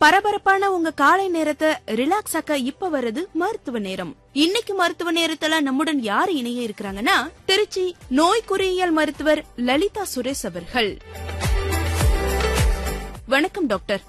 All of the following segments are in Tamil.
பரபரப்பான உங்க காலை நேரத்தை ரிலாக்ஸ் ஆக்க இப்ப வருது மருத்துவ நேரம் இன்னைக்கு மருத்துவ நேரத்துல நம்முடன் யார் இணைய இருக்கிறாங்கன்னா திருச்சி நோய் குறியியல் மருத்துவர் லலிதா சுரேஷ் அவர்கள் வணக்கம் டாக்டர்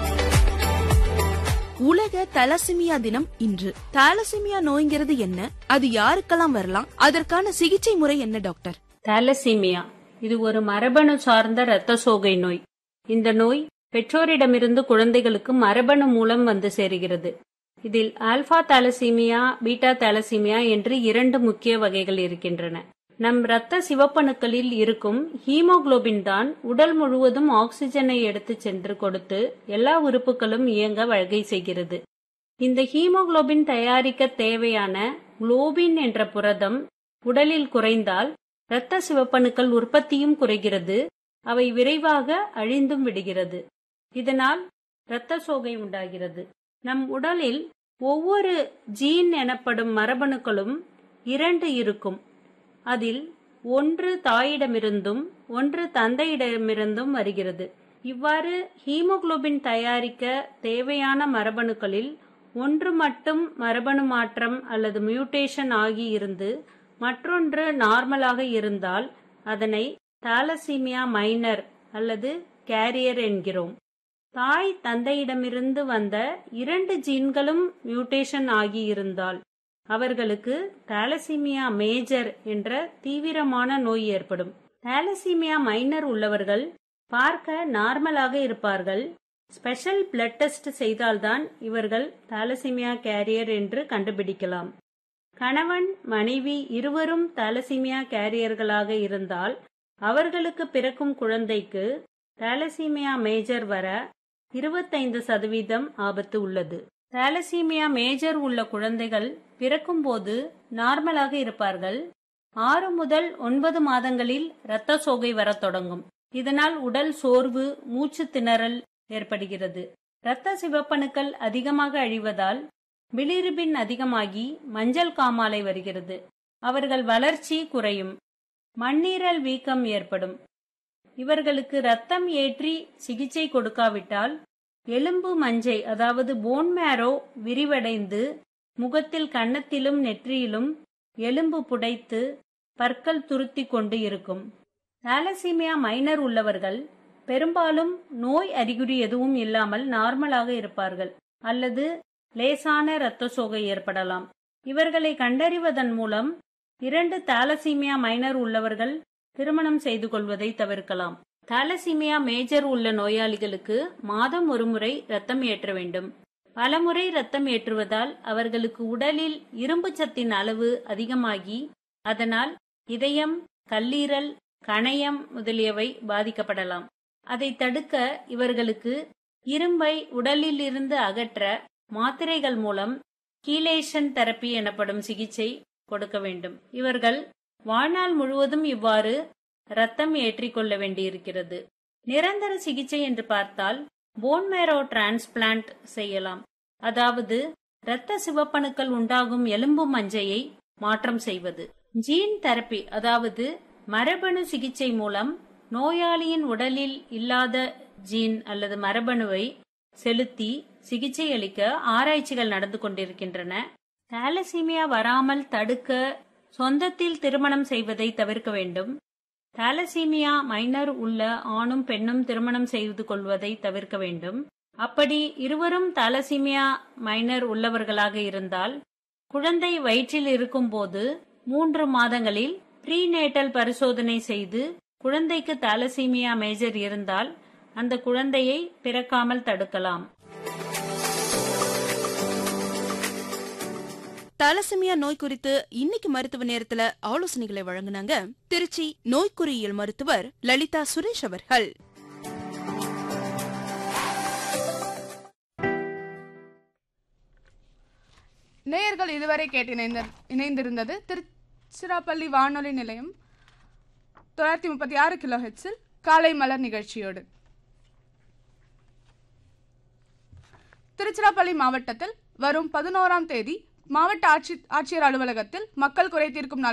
உலக தலசிமியா தினம் இன்று தாலசிமியா நோய்ங்கிறது என்ன அது யாருக்கெல்லாம் வரலாம் அதற்கான சிகிச்சை முறை என்ன டாக்டர் தாலசீமியா இது ஒரு மரபணு சார்ந்த இரத்த சோகை நோய் இந்த நோய் பெற்றோரிடமிருந்து குழந்தைகளுக்கு மரபணு மூலம் வந்து சேருகிறது இதில் ஆல்பா தாலசீமியா பீட்டா தாலசீமியா என்று இரண்டு முக்கிய வகைகள் இருக்கின்றன நம் இரத்த சிவப்பணுக்களில் இருக்கும் ஹீமோகுளோபின் தான் உடல் முழுவதும் ஆக்சிஜனை எடுத்து சென்று கொடுத்து எல்லா உறுப்புகளும் இயங்க வகை செய்கிறது இந்த ஹீமோகுளோபின் தயாரிக்க தேவையான குளோபின் என்ற புரதம் உடலில் குறைந்தால் இரத்த சிவப்பணுக்கள் உற்பத்தியும் குறைகிறது அவை விரைவாக அழிந்தும் விடுகிறது இதனால் இரத்த சோகை உண்டாகிறது நம் உடலில் ஒவ்வொரு ஜீன் எனப்படும் மரபணுக்களும் இரண்டு இருக்கும் அதில் ஒன்று தாயிடமிருந்தும் ஒன்று தந்தையிடமிருந்தும் வருகிறது இவ்வாறு ஹீமோகுளோபின் தயாரிக்க தேவையான மரபணுக்களில் ஒன்று மட்டும் மரபணு மாற்றம் அல்லது மியூட்டேஷன் ஆகி இருந்து மற்றொன்று நார்மலாக இருந்தால் அதனை தாலசீமியா மைனர் அல்லது கேரியர் என்கிறோம் தாய் தந்தையிடமிருந்து வந்த இரண்டு ஜீன்களும் மியூட்டேஷன் ஆகி இருந்தால் அவர்களுக்கு தாலசீமியா மேஜர் என்ற தீவிரமான நோய் ஏற்படும் தாலசீமியா மைனர் உள்ளவர்கள் பார்க்க நார்மலாக இருப்பார்கள் ஸ்பெஷல் பிளட் டெஸ்ட் செய்தால்தான் இவர்கள் தாலசீமியா கேரியர் என்று கண்டுபிடிக்கலாம் கணவன் மனைவி இருவரும் தாலசீமியா கேரியர்களாக இருந்தால் அவர்களுக்கு பிறக்கும் குழந்தைக்கு தாலசீமியா மேஜர் வர இருபத்தைந்து சதவீதம் ஆபத்து உள்ளது தாலசீமியா மேஜர் உள்ள குழந்தைகள் பிறக்கும்போது நார்மலாக இருப்பார்கள் ஆறு முதல் ஒன்பது மாதங்களில் இரத்த சோகை வரத் தொடங்கும் இதனால் உடல் சோர்வு மூச்சு திணறல் ஏற்படுகிறது இரத்த சிவப்பணுக்கள் அதிகமாக அழிவதால் பிலிருபின் அதிகமாகி மஞ்சள் காமாலை வருகிறது அவர்கள் வளர்ச்சி குறையும் மண்ணீரல் வீக்கம் ஏற்படும் இவர்களுக்கு ரத்தம் ஏற்றி சிகிச்சை கொடுக்காவிட்டால் எலும்பு மஞ்சை அதாவது போன் மேரோ விரிவடைந்து முகத்தில் கன்னத்திலும் நெற்றியிலும் எலும்பு புடைத்து பற்கள் துருத்தி கொண்டு இருக்கும் தாலசீமியா மைனர் உள்ளவர்கள் பெரும்பாலும் நோய் அறிகுறி எதுவும் இல்லாமல் நார்மலாக இருப்பார்கள் அல்லது லேசான இரத்த சோகை ஏற்படலாம் இவர்களை கண்டறிவதன் மூலம் இரண்டு தாலசீமியா மைனர் உள்ளவர்கள் திருமணம் செய்து கொள்வதை தவிர்க்கலாம் தாலசீமியா மேஜர் உள்ள நோயாளிகளுக்கு மாதம் ஒருமுறை ரத்தம் ஏற்ற வேண்டும் பலமுறை ரத்தம் ஏற்றுவதால் அவர்களுக்கு உடலில் இரும்பு சத்தின் அளவு அதிகமாகி அதனால் இதயம் கல்லீரல் கணையம் முதலியவை பாதிக்கப்படலாம் அதை தடுக்க இவர்களுக்கு இரும்பை உடலில் இருந்து அகற்ற மாத்திரைகள் மூலம் கீலேஷன் தெரப்பி எனப்படும் சிகிச்சை கொடுக்க வேண்டும் இவர்கள் வாழ்நாள் முழுவதும் இவ்வாறு ரத்தம் ஏற்றிக்கொள்ள வேண்டியிருக்கிறது நிரந்தர சிகிச்சை என்று பார்த்தால் போன்மேரோ டிரான்ஸ்பிளான்ட் செய்யலாம் அதாவது இரத்த சிவப்பணுக்கள் உண்டாகும் எலும்பு மஞ்சையை மாற்றம் செய்வது ஜீன் தெரப்பி அதாவது மரபணு சிகிச்சை மூலம் நோயாளியின் உடலில் இல்லாத ஜீன் அல்லது மரபணுவை செலுத்தி சிகிச்சை அளிக்க ஆராய்ச்சிகள் நடந்து கொண்டிருக்கின்றன தாலசீமியா வராமல் தடுக்க சொந்தத்தில் திருமணம் செய்வதை தவிர்க்க வேண்டும் தாலசீமியா மைனர் உள்ள ஆணும் பெண்ணும் திருமணம் செய்து கொள்வதை தவிர்க்க வேண்டும் அப்படி இருவரும் தாலசீமியா மைனர் உள்ளவர்களாக இருந்தால் குழந்தை வயிற்றில் இருக்கும்போது மூன்று மாதங்களில் ப்ரீநேட்டல் பரிசோதனை செய்து குழந்தைக்கு தாலசீமியா மேஜர் இருந்தால் அந்த குழந்தையை பிறக்காமல் தடுக்கலாம் தாலசமியா நோய் குறித்து இன்னைக்கு மருத்துவ நேரத்துல ஆலோசனைகளை வழங்குனாங்க திருச்சி நோய் குறியியல் மருத்துவர் லலிதா சுரேஷ் அவர்கள் நேயர்கள் இதுவரை கேட்டு இணைந்த இணைந்திருந்தது திருச்சிராப்பள்ளி வானொலி நிலையம் தொள்ளாயிரத்தி முப்பத்தி ஆறு கிலோ ஹெட்ஸில் காலை மலர் நிகழ்ச்சியோடு திருச்சிராப்பள்ளி மாவட்டத்தில் வரும் பதினோராம் தேதி மாவட்ட ஆட்சி ஆட்சியர் அலுவலகத்தில் மக்கள் குறை தீர்க்கும் நாள்